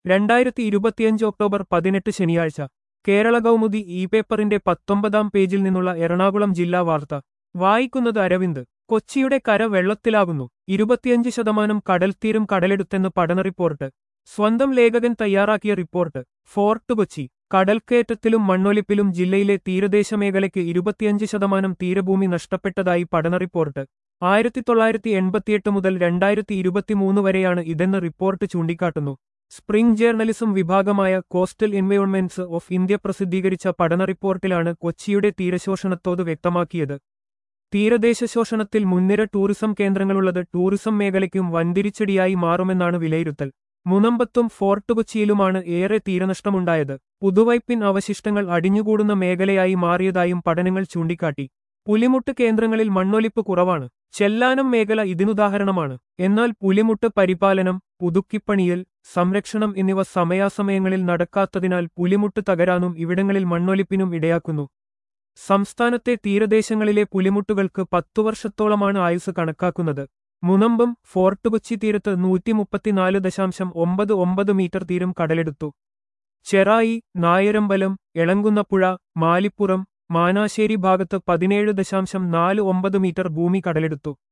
രണ്ടായിരത്തി ഇരുപത്തിയഞ്ച് ഒക്ടോബർ പതിനെട്ട് ശനിയാഴ്ച കേരള കൗമുദി ഇ പേപ്പറിന്റെ പത്തൊമ്പതാം പേജിൽ നിന്നുള്ള എറണാകുളം ജില്ലാ വാർത്ത വായിക്കുന്നത് അരവിന്ദ് കൊച്ചിയുടെ കര വെള്ളത്തിലാകുന്നു ഇരുപത്തിയഞ്ച് ശതമാനം കടൽത്തീരം കടലെടുത്തെന്ന് പഠന റിപ്പോർട്ട് സ്വന്തം ലേഖകൻ തയ്യാറാക്കിയ റിപ്പോർട്ട് ഫോർട്ട് കൊച്ചി കടൽക്കയറ്റത്തിലും മണ്ണൊലിപ്പിലും ജില്ലയിലെ തീരദേശ മേഖലയ്ക്ക് ഇരുപത്തിയഞ്ച് ശതമാനം തീരഭൂമി നഷ്ടപ്പെട്ടതായി പഠന റിപ്പോർട്ട് ആയിരത്തി തൊള്ളായിരത്തി എൺപത്തിയെട്ട് മുതൽ രണ്ടായിരത്തി ഇരുപത്തിമൂന്ന് വരെയാണ് ഇതെന്ന് റിപ്പോർട്ട് ചൂണ്ടിക്കാട്ടുന്നു സ്പ്രിംഗ് ജേർണലിസം വിഭാഗമായ കോസ്റ്റൽ എൻവയോൺമെന്റ്സ് ഓഫ് ഇന്ത്യ പ്രസിദ്ധീകരിച്ച പഠന റിപ്പോർട്ടിലാണ് കൊച്ചിയുടെ തീരശോഷണത്തോത് വ്യക്തമാക്കിയത് തീരദേശ ശോഷണത്തിൽ മുൻനിര ടൂറിസം കേന്ദ്രങ്ങളുള്ളത് ടൂറിസം മേഖലയ്ക്കും വൻതിരിച്ചടിയായി മാറുമെന്നാണ് വിലയിരുത്തൽ മുനമ്പത്തും ഫോർട്ട് കൊച്ചിയിലുമാണ് ഏറെ തീരനഷ്ടമുണ്ടായത് പുതുവൈപ്പിൻ അവശിഷ്ടങ്ങൾ അടിഞ്ഞുകൂടുന്ന മേഖലയായി മാറിയതായും പഠനങ്ങൾ ചൂണ്ടിക്കാട്ടി പുലിമുട്ട് കേന്ദ്രങ്ങളിൽ മണ്ണൊലിപ്പ് കുറവാണ് ചെല്ലാനം മേഖല ഇതിനുദാഹരണമാണ് എന്നാൽ പുലിമുട്ട് പരിപാലനം പുതുക്കിപ്പണിയൽ സംരക്ഷണം എന്നിവ സമയാസമയങ്ങളിൽ നടക്കാത്തതിനാൽ പുലിമുട്ട് തകരാനും ഇവിടങ്ങളിൽ മണ്ണൊലിപ്പിനും ഇടയാക്കുന്നു സംസ്ഥാനത്തെ തീരദേശങ്ങളിലെ പുലിമുട്ടുകൾക്ക് പത്തു വർഷത്തോളമാണ് ആയുസ് കണക്കാക്കുന്നത് മുനമ്പം ഫോർട്ട് കൊച്ചി തീരത്ത് നൂറ്റി മുപ്പത്തിനാല് ദശാംശം ഒമ്പത് ഒമ്പത് മീറ്റർ തീരം കടലെടുത്തു ചെറായി നായരമ്പലം എളങ്കുന്നപ്പുഴ മാലിപ്പുറം മാനാശ്ശേരി ഭാഗത്ത് പതിനേഴ് ദശാംശം നാല് ഒമ്പത് മീറ്റർ ഭൂമി കടലെടുത്തു